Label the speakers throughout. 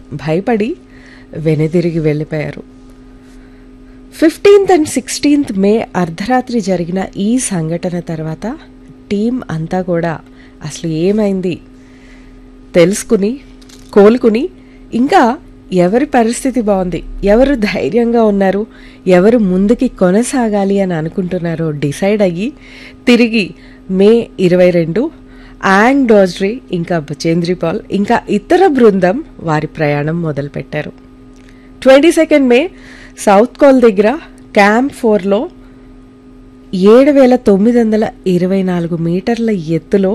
Speaker 1: భయపడి వెనుదిరిగి వెళ్ళిపోయారు ఫిఫ్టీన్త్ అండ్ సిక్స్టీన్త్ మే అర్ధరాత్రి జరిగిన ఈ సంఘటన తర్వాత టీం అంతా కూడా అసలు ఏమైంది తెలుసుకుని కోలుకుని ఇంకా ఎవరి పరిస్థితి బాగుంది ఎవరు ధైర్యంగా ఉన్నారు ఎవరు ముందుకి కొనసాగాలి అని అనుకుంటున్నారో డిసైడ్ అయ్యి తిరిగి మే ఇరవై రెండు యాంగ్ డోజ్రీ ఇంకా బచేంద్రి పాల్ ఇంకా ఇతర బృందం వారి ప్రయాణం మొదలుపెట్టారు twenty second May South Col దగ్గర క్యాంప్ ఫోర్లో ఏడు వేల తొమ్మిది వందల ఇరవై నాలుగు మీటర్ల ఎత్తులో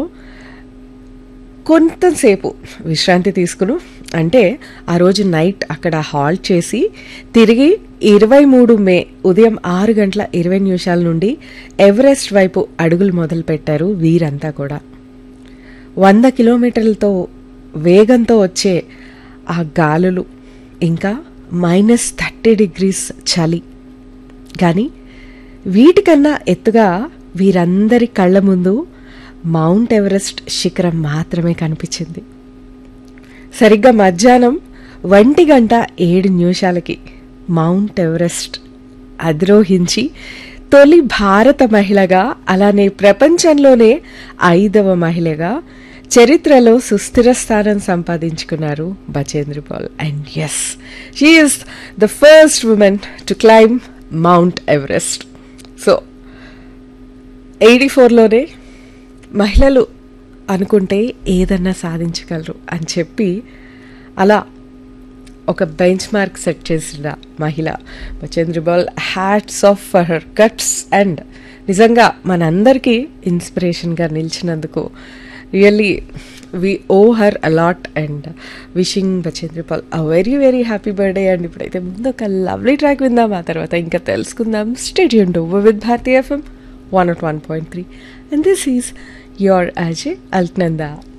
Speaker 1: కొంతసేపు విశ్రాంతి తీసుకును అంటే ఆ రోజు నైట్ అక్కడ హాల్ట్ చేసి తిరిగి ఇరవై మూడు మే ఉదయం ఆరు గంటల ఇరవై నిమిషాల నుండి ఎవరెస్ట్ వైపు అడుగులు మొదలుపెట్టారు వీరంతా కూడా వంద కిలోమీటర్లతో వేగంతో వచ్చే ఆ గాలులు ఇంకా మైనస్ థర్టీ డిగ్రీస్ చలి కానీ వీటికన్నా ఎత్తుగా వీరందరి కళ్ళ ముందు మౌంట్ ఎవరెస్ట్ శిఖరం మాత్రమే కనిపించింది సరిగ్గా మధ్యాహ్నం ఒంటి గంట ఏడు నిమిషాలకి మౌంట్ ఎవరెస్ట్ అధిరోహించి తొలి భారత మహిళగా అలానే ప్రపంచంలోనే ఐదవ మహిళగా చరిత్రలో సుస్థిర స్థానం సంపాదించుకున్నారు Bachendri Pal and yes she is the first women to climb Mount Everest so eighty ఫోర్లోనే మహిళలు అనుకుంటే ఏదన్నా సాధించగలరు అని చెప్పి అలా ఒక బెంచ్ మార్క్ సెట్ చేసిన మహిళ Bachendripal hats off for her guts and నిజంగా మనందరికీ ఇన్స్పిరేషన్గా నిలిచినందుకు really we owe her a lot and wishing Bachendripal a very very happy birthday and ఇప్పుడైతే ముందు ఒక లవ్లీ ట్రాక్ విందాం ఆ తర్వాత ఇంకా తెలుసుకుందాం stay tuned to with Bharati FM one nought one point three and this is your Ajay Altnanda.